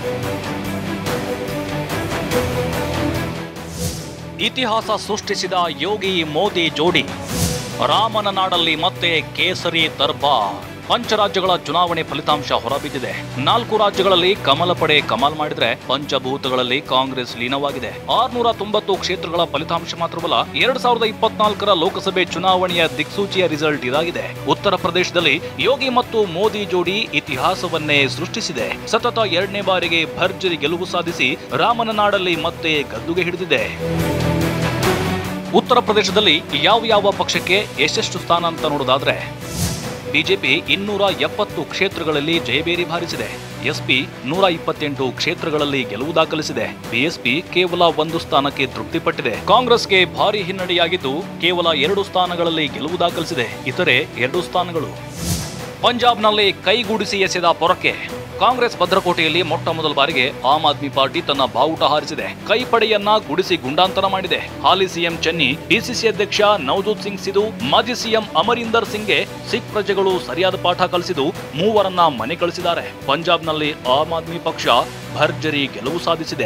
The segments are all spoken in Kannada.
ಇತಿಹಾಸ ಸೃಷ್ಟಿಸಿದ ಯೋಗಿ ಮೋದಿ ಜೋಡಿ ರಾಮನ ನಾಡಲ್ಲಿ ಮತ್ತೆ ಕೇಸರಿ ದರ್ಬಾರ್ ಪಂಚರಾಜ್ಯಗಳ ಚುನಾವಣೆ ಫಲಿತಾಂಶ ಹೊರಬಿದ್ದಿದೆ ನಾಲ್ಕು ರಾಜ್ಯಗಳಲ್ಲಿ ಕಮಲ ಪಡೆ ಕಮಾಲ್ ಮಾಡಿದ್ರೆ ಪಂಚಭೂತಗಳಲ್ಲಿ ಕಾಂಗ್ರೆಸ್ ಲೀನವಾಗಿದೆ ಆರ್ನೂರ ತೊಂಬತ್ತು ಕ್ಷೇತ್ರಗಳ ಫಲಿತಾಂಶ ಮಾತ್ರವಲ್ಲ ಎರಡ್ ಸಾವಿರದ ಇಪ್ಪತ್ನಾಲ್ಕರ ಲೋಕಸಭೆ ಚುನಾವಣೆಯ ದಿಕ್ಸೂಚಿಯ ರಿಸಲ್ಟ್ ಇದಾಗಿದೆ ಉತ್ತರ ಪ್ರದೇಶದಲ್ಲಿ ಯೋಗಿ ಮತ್ತು ಮೋದಿ ಜೋಡಿ ಇತಿಹಾಸವನ್ನೇ ಸೃಷ್ಟಿಸಿದೆ ಸತತ ಎರಡನೇ ಬಾರಿಗೆ ಭರ್ಜರಿ ಗೆಲುವು ಸಾಧಿಸಿ ರಾಮನ ನಾಡಲ್ಲಿ ಮತ್ತೆ ಗದ್ದುಗೆ ಹಿಡಿದಿದೆ ಉತ್ತರ ಪ್ರದೇಶದಲ್ಲಿ ಯಾವ ಯಾವ ಪಕ್ಷಕ್ಕೆ ಎಷ್ಟೆಷ್ಟು ಸ್ಥಾನ ಅಂತ ನೋಡೋದಾದ್ರೆ ಬಿಜೆಪಿ ಇನ್ನೂರ ಎಪ್ಪತ್ತು ಕ್ಷೇತ್ರಗಳಲ್ಲಿ ಜಯಬೇರಿ ಬಾರಿಸಿದೆ ಎಸ್ಪಿ ನೂರ ಇಪ್ಪತ್ತೆಂಟು ಕ್ಷೇತ್ರಗಳಲ್ಲಿ ಗೆಲುವು ದಾಖಲಿಸಿದೆ ಬಿಎಸ್ಪಿ ಕೇವಲ ಒಂದು ಸ್ಥಾನಕ್ಕೆ ತೃಪ್ತಿಪಟ್ಟಿದೆ ಕಾಂಗ್ರೆಸ್ಗೆ ಭಾರಿ ಹಿನ್ನಡೆಯಾಗಿದ್ದು ಕೇವಲ ಎರಡು ಸ್ಥಾನಗಳಲ್ಲಿ ಗೆಲುವು ದಾಖಲಿಸಿದೆ ಇತರೆ ಎರಡು ಸ್ಥಾನಗಳು ಪಂಜಾಬ್ನಲ್ಲಿ ಕೈಗೂಡಿಸಿ ಎಸೆದ ಪೊರಕೆ ಕಾಂಗ್ರೆಸ್ ಭದ್ರಕೋಟೆಯಲ್ಲಿ ಮೊಟ್ಟ ಮೊದಲ ಬಾರಿಗೆ ಆಮ್ ಆದ್ಮಿ ಪಾರ್ಟಿ ತನ್ನ ಬಾವುಟ ಹಾರಿಸಿದೆ ಕೈಪಡೆಯನ್ನ ಗುಡಿಸಿ ಗುಂಡಾಂತರ ಮಾಡಿದೆ ಹಾಲಿ ಸಿಎಂ ಚೆನ್ನಿ ಡಿಸಿಸಿ ಅಧ್ಯಕ್ಷ ನವಜೋತ್ ಸಿಂಗ್ ಸಿಧು ಮಾಜಿ ಸಿಎಂ ಅಮರೀಂದರ್ ಸಿಂಗ್ಗೆ ಸಿಖ್ ಪ್ರಜೆಗಳು ಸರಿಯಾದ ಪಾಠ ಕಲಿಸಿದ್ದು ಮೂವರನ್ನ ಮನೆ ಕಳಿಸಿದ್ದಾರೆ ಪಂಜಾಬ್ನಲ್ಲಿ ಆಮ್ ಆದ್ಮಿ ಪಕ್ಷ ಭರ್ಜರಿ ಗೆಲುವು ಸಾಧಿಸಿದೆ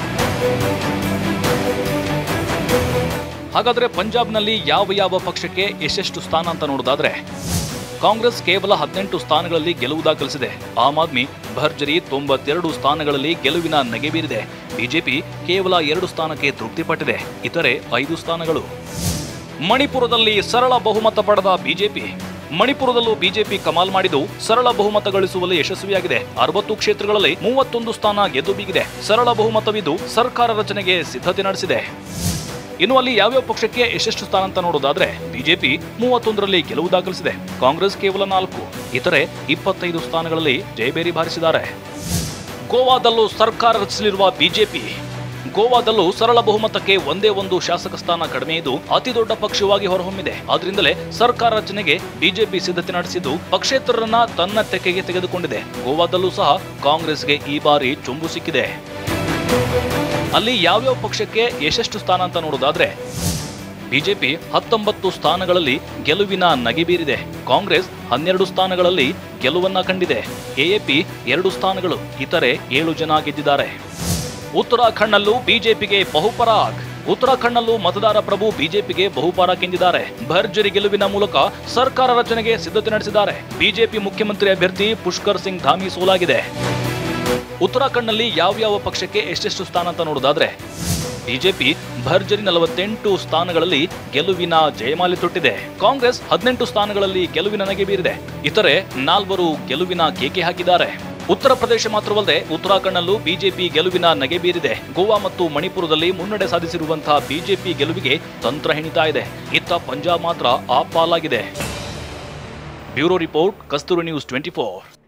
ಹಾಗಾದ್ರೆ ಪಂಜಾಬ್ನಲ್ಲಿ ಯಾವ ಯಾವ ಪಕ್ಷಕ್ಕೆ ಎಷ್ಟೆಷ್ಟು ಸ್ಥಾನ ಅಂತ ನೋಡೋದಾದ್ರೆ ಕಾಂಗ್ರೆಸ್ ಕೇವಲ ಹದಿನೆಂಟು ಸ್ಥಾನಗಳಲ್ಲಿ ಗೆಲುವು ದಾಖಲಿಸಿದೆ ಆಮ್ ಆದ್ಮಿ ಭರ್ಜರಿ ತೊಂಬತ್ತೆರಡು ಸ್ಥಾನಗಳಲ್ಲಿ ಗೆಲುವಿನ ನಗೆ ಬೀರಿದೆ ಬಿಜೆಪಿ ಕೇವಲ ಎರಡು ಸ್ಥಾನಕ್ಕೆ ತೃಪ್ತಿಪಟ್ಟಿದೆ ಇತರೆ ಐದು ಸ್ಥಾನಗಳು ಮಣಿಪುರದಲ್ಲಿ ಸರಳ ಬಹುಮತ ಪಡೆದ ಬಿಜೆಪಿ ಮಣಿಪುರದಲ್ಲೂ ಬಿಜೆಪಿ ಕಮಾಲ್ ಮಾಡಿದ್ದು ಸರಳ ಬಹುಮತ ಗಳಿಸುವಲ್ಲಿ ಯಶಸ್ವಿಯಾಗಿದೆ ಅರವತ್ತು ಕ್ಷೇತ್ರಗಳಲ್ಲಿ ಮೂವತ್ತೊಂದು ಸ್ಥಾನ ಗೆದ್ದು ಬೀಗಿದೆ ಸರಳ ಬಹುಮತವಿದ್ದು ಸರ್ಕಾರ ರಚನೆಗೆ ಸಿದ್ಧತೆ ನಡೆಸಿದೆ ಇನ್ನು ಅಲ್ಲಿ ಯಾವ್ಯಾವ ಪಕ್ಷಕ್ಕೆ ಎಷ್ಟೆಷ್ಟು ಸ್ಥಾನ ಅಂತ ನೋಡೋದಾದ್ರೆ ಬಿಜೆಪಿ ಮೂವತ್ತೊಂದರಲ್ಲಿ ಗೆಲುವು ದಾಖಲಿಸಿದೆ ಕಾಂಗ್ರೆಸ್ ಕೇವಲ ನಾಲ್ಕು ಇತರೆ ಇಪ್ಪತ್ತೈದು ಸ್ಥಾನಗಳಲ್ಲಿ ಜಯಬೇರಿ ಬಾರಿಸಿದ್ದಾರೆ ಗೋವಾದಲ್ಲೂ ಸರ್ಕಾರ ರಚಿಸಲಿರುವ ಬಿಜೆಪಿ ಗೋವಾದಲ್ಲೂ ಸರಳ ಬಹುಮತಕ್ಕೆ ಒಂದೇ ಒಂದು ಶಾಸಕ ಸ್ಥಾನ ಕಡಿಮೆ ಇದ್ದು ಅತಿ ದೊಡ್ಡ ಪಕ್ಷವಾಗಿ ಹೊರಹೊಮ್ಮಿದೆ ಆದ್ರಿಂದಲೇ ಸರ್ಕಾರ ರಚನೆಗೆ ಬಿಜೆಪಿ ಸಿದ್ಧತೆ ನಡೆಸಿದ್ದು ಪಕ್ಷೇತರರನ್ನ ತನ್ನ ತೆಕ್ಕೆಗೆ ತೆಗೆದುಕೊಂಡಿದೆ ಗೋವಾದಲ್ಲೂ ಸಹ ಕಾಂಗ್ರೆಸ್ಗೆ ಈ ಬಾರಿ ಚುಂಬು ಸಿಕ್ಕಿದೆ ಅಲ್ಲಿ ಯಾವ್ಯಾವ ಪಕ್ಷಕ್ಕೆ ಎಷ್ಟೆಷ್ಟು ಸ್ಥಾನ ಅಂತ ನೋಡೋದಾದ್ರೆ ಬಿಜೆಪಿ ಹತ್ತೊಂಬತ್ತು ಸ್ಥಾನಗಳಲ್ಲಿ ಗೆಲುವಿನ ನಗೆ ಬೀರಿದೆ ಕಾಂಗ್ರೆಸ್ ಹನ್ನೆರಡು ಸ್ಥಾನಗಳಲ್ಲಿ ಗೆಲುವನ್ನ ಕಂಡಿದೆ ಎಎಪಿ ಎರಡು ಸ್ಥಾನಗಳು ಇತರೆ ಏಳು ಜನ ಗೆದ್ದಿದ್ದಾರೆ ಉತ್ತರಾಖಂಡ್ನಲ್ಲೂ ಬಿಜೆಪಿಗೆ ಬಹುಪರಾಗ್ ಉತ್ತರಾಖಂಡ್ನಲ್ಲೂ ಮತದಾರ ಪ್ರಭು ಬಿಜೆಪಿಗೆ ಬಹುಪರಾಗ್ ಎಂದಿದ್ದಾರೆ ಭರ್ಜರಿ ಗೆಲುವಿನ ಮೂಲಕ ಸರ್ಕಾರ ರಚನೆಗೆ ಸಿದ್ಧತೆ ನಡೆಸಿದ್ದಾರೆ ಬಿಜೆಪಿ ಮುಖ್ಯಮಂತ್ರಿ ಅಭ್ಯರ್ಥಿ ಪುಷ್ಕರ್ ಸಿಂಗ್ ಧಾಮಿ ಸೋಲಾಗಿದೆ ಉತ್ತರಾಖಂಡ್ನಲ್ಲಿ ಯಾವ್ಯಾವ ಪಕ್ಷಕ್ಕೆ ಎಷ್ಟೆಷ್ಟು ಸ್ಥಾನ ಅಂತ ನೋಡೋದಾದ್ರೆ ಬಿಜೆಪಿ ಭರ್ಜರಿ ನಲವತ್ತೆಂಟು ಸ್ಥಾನಗಳಲ್ಲಿ ಗೆಲುವಿನ ಜಯಮಾಲೆ ತೊಟ್ಟಿದೆ ಕಾಂಗ್ರೆಸ್ ಹದಿನೆಂಟು ಸ್ಥಾನಗಳಲ್ಲಿ ಗೆಲುವಿನ ನಗೆ ಬೀರಿದೆ ಇತರೆ ನಾಲ್ವರು ಗೆಲುವಿನ ಕೇಕೆ ಹಾಕಿದ್ದಾರೆ ಉತ್ತರ ಪ್ರದೇಶ ಮಾತ್ರವಲ್ಲದೆ ಉತ್ತರಾಖಂಡ್ನಲ್ಲೂ ಬಿಜೆಪಿ ಗೆಲುವಿನ ನಗೆ ಬೀರಿದೆ ಗೋವಾ ಮತ್ತು ಮಣಿಪುರದಲ್ಲಿ ಮುನ್ನಡೆ ಸಾಧಿಸಿರುವಂತಹ ಬಿಜೆಪಿ ಗೆಲುವಿಗೆ ತಂತ್ರ ಹೆಣಿತಾ ಇದೆ ಇತ್ತ ಪಂಜಾಬ್ ಮಾತ್ರ ಆ ಪಾಲಾಗಿದೆ bureau report Kasturi news twenty four